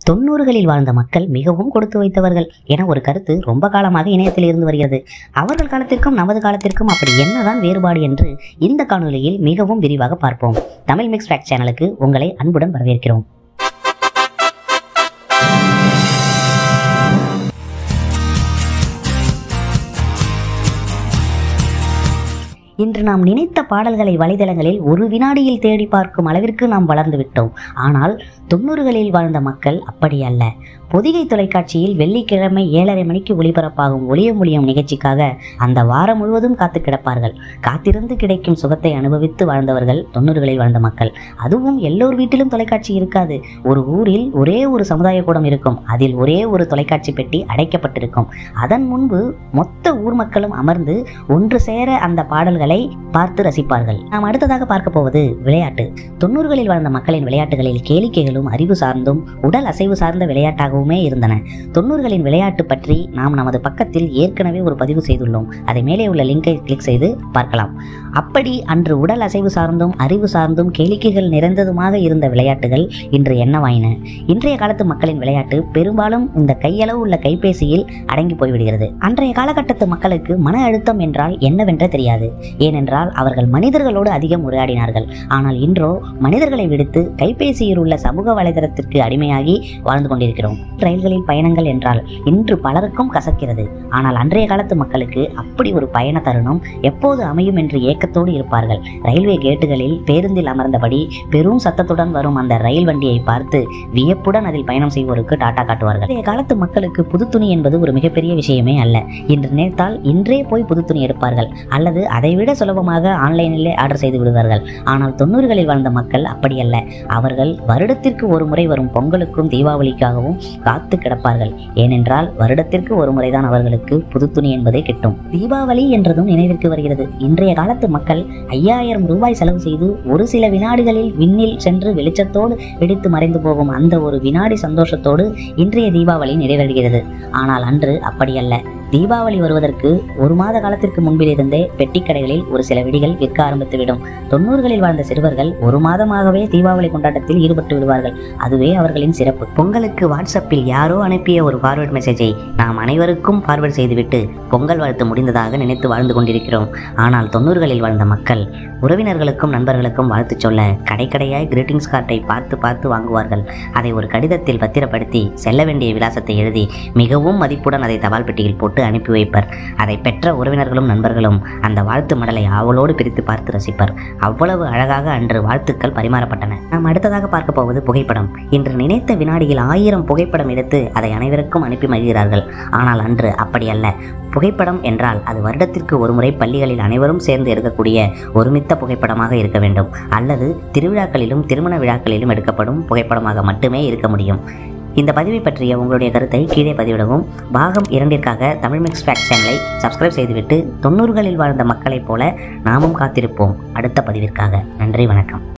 தொண்ணூறுகளில் வாழ்ந்த மக்கள் மிகவும் கொடுத்து வைத்தவர்கள் என ஒரு கருத்து ரொம்ப காலமாக இணையத்தில் இருந்து வருகிறது அவர்கள் காலத்திற்கும் நமது காலத்திற்கும் அப்படி என்னதான் வேறுபாடு என்று இந்த காணொலியில் மிகவும் விரிவாக பார்ப்போம் தமிழ் மிக்ஸ் ஃபேக்ட் சேனலுக்கு உங்களை அன்புடன் வரவேற்கிறோம் இன்று நாம் நினைத்த பாடல்களை வலைதளங்களில் ஒரு வினாடியில் தேடி பார்க்கும் அளவிற்கு நாம் வளர்ந்து விட்டோம் ஆனால் தொண்ணூறுகளில் வாழ்ந்த மக்கள் அப்படி அல்ல பொதிகை தொலைக்காட்சியில் வெள்ளிக்கிழமை ஏழரை மணிக்கு ஒளிபரப்பாகும் ஒளியம் ஒளியம் நிகழ்ச்சிக்காக அந்த வாரம் முழுவதும் காத்து கிடப்பார்கள் காத்திருந்து கிடைக்கும் சுகத்தை அனுபவித்து வாழ்ந்தவர்கள் தொண்ணூறுகளில் வாழ்ந்த மக்கள் அதுவும் எல்லோர் வீட்டிலும் தொலைக்காட்சி இருக்காது ஒரு ஊரில் ஒரே ஒரு சமுதாய கூடம் இருக்கும் அதில் ஒரே ஒரு தொலைக்காட்சி பெட்டி அடைக்கப்பட்டிருக்கும் அதன் முன்பு மொத்த ஊர் மக்களும் அமர்ந்து ஒன்று சேர அந்த பாடல்களை பார்த்து ரசிப்பார்கள் நாம் அடுத்ததாக பார்க்க போவது விளையாட்டு தொண்ணூறுகளில் வாழ்ந்த மக்களின் விளையாட்டுகளில் கேளிக்கைகளும் அறிவு சார்ந்தும் உடல் அசைவு சார்ந்த விளையாட்டாகவுமே இருந்தன தொண்ணூறுகளின் விளையாட்டு பற்றி நாம் நமது பக்கத்தில் ஏற்கனவே ஒரு பதிவு செய்துள்ளோம் அதை மேலே உள்ள லிங்கை கிளிக் செய்து பார்க்கலாம் அப்படி அன்று உடல் அசைவு சார்ந்தும் அறிவு சார்ந்தும் கேளிக்கைகள் நிறைந்ததுமாக இருந்த விளையாட்டுகள் இன்று என்னவாயின இன்றைய காலத்து மக்களின் விளையாட்டு பெரும்பாலும் இந்த கையளவு உள்ள கைபேசியில் அடங்கி போய்விடுகிறது அன்றைய காலகட்டத்து மக்களுக்கு மன அழுத்தம் என்றால் என்னவென்று தெரியாது ஏனென்றால் அவர்கள் மனிதர்களோடு அதிகம் உரையாடினார்கள் ஆனால் இன்றோ மனிதர்களை விடுத்து கைபேசியில் உள்ள சமூக வலைதளத்திற்கு அடிமையாகி வாழ்ந்து கொண்டிருக்கிறோம் ரயில்களில் பயணங்கள் என்றால் இன்று பலருக்கும் கசக்கிறது ஆனால் அன்றைய காலத்து மக்களுக்கு அப்படி ஒரு பயண தருணம் எப்போது அமையும் என்று ஏக்கத்தோடு இருப்பார்கள் ரயில்வே கேட்டுகளில் பேருந்தில் அமர்ந்தபடி பெரும் சத்தத்துடன் வரும் அந்த ரயில் வண்டியை பார்த்து வியப்புடன் அதில் பயணம் செய்வோருக்கு டாட்டா காட்டுவார்கள் இன்றைய காலத்து மக்களுக்கு புது துணி என்பது ஒரு மிகப்பெரிய விஷயமே அல்ல இன்று நினைத்தால் இன்றே போய் புது துணி எடுப்பார்கள் அல்லது அதைவிட சுலபமாக ஆன்லைனிலே ஆர்டர் செய்து விடுவார்கள் ஆனால் தொண்ணூறுகளில் வாழ்ந்த மக்கள் அப்படியல்ல அவர்கள் வருடத்திற்கு ஒரு முறை வரும் பொங்கலுக்கும் தீபாவளிக்காகவும் காத்து கிடப்பார்கள் ஏனென்றால் வருடத்திற்கு ஒரு முறைதான் அவர்களுக்கு புது துணி என்பதே கிட்டும் தீபாவளி என்றதும் நினைவிற்கு வருகிறது இன்றைய காலத்து மக்கள் ஐயாயிரம் ரூபாய் செலவு செய்து ஒரு சில வினாடிகளில் விண்ணில் சென்று வெளிச்சத்தோடு வெடித்து மறைந்து போகும் அந்த ஒரு வினாடி சந்தோஷத்தோடு இன்றைய தீபாவளி நிறைவேறுகிறது ஆனால் அன்று அப்படியல்ல தீபாவளி வருவதற்கு ஒரு மாத காலத்திற்கு முன்பிலிருந்தே பெட்டிக் கடைகளில் ஒரு சில வெடிகள் விற்க ஆரம்பித்துவிடும் தொண்ணூறுகளில் வாழ்ந்த சிறுவர்கள் ஒரு மாதமாகவே தீபாவளி கொண்டாட்டத்தில் ஈடுபட்டு விடுவார்கள் அதுவே அவர்களின் சிறப்பு பொங்கலுக்கு வாட்ஸ்அப்பில் யாரோ அனுப்பிய ஒரு ஃபார்வர்ட் மெசேஜை நாம் அனைவருக்கும் ஃபார்வர்ட் செய்துவிட்டு பொங்கல் வாழ்த்து முடிந்ததாக நினைத்து வாழ்ந்து கொண்டிருக்கிறோம் ஆனால் தொண்ணூறுகளில் வாழ்ந்த மக்கள் உறவினர்களுக்கும் நண்பர்களுக்கும் வாழ்த்து சொல்ல கடைக்கடையாய் கிரீட்டிங்ஸ் கார்டை பார்த்து பார்த்து வாங்குவார்கள் அதை ஒரு கடிதத்தில் பத்திரப்படுத்தி செல்ல வேண்டிய விலாசத்தை எழுதி மிகவும் மதிப்புடன் அதை தபால் பெட்டியில் போட்டு அனுப்பி வைப்பர் அதை பெற்ற உறவினர்களும் நண்பர்களும் அந்த வாழ்த்து மடலை ஆவலோடு பிரித்து பார்த்து ரசிப்பர் அவ்வளவு அழகாக அன்று வாழ்த்துக்கள் பரிமாறப்பட்டன நாம் அடுத்ததாக பார்க்க போவது புகைப்படம் இன்று நினைத்த வினாடியில் ஆயிரம் புகைப்படம் எடுத்து அதை அனைவருக்கும் அனுப்பி மகிழ்கிறார்கள் ஆனால் அன்று அப்படி அல்ல புகைப்படம் என்றால் அது வருடத்திற்கு ஒருமுறை பள்ளிகளில் அனைவரும் சேர்ந்து எடுக்கக்கூடிய ஒருமித்த புகைப்படமாக இருக்க வேண்டும் அல்லது திருவிழாக்களிலும் திருமண விழாக்களிலும் எடுக்கப்படும் புகைப்படமாக மட்டுமே இருக்க முடியும் இந்த பதிவை பற்றிய உங்களுடைய கருத்தை கீழே பதிவிடவும் பாகம் இரண்டிற்காக தமிழ் மிக்ஸ் ஃபேக்ட் சேனலை சப்ஸ்கிரைப் செய்துவிட்டு தொண்ணூறுகளில் வாழ்ந்த மக்களைப் போல நாமும் காத்திருப்போம் அடுத்த பதிவிற்காக நன்றி வணக்கம்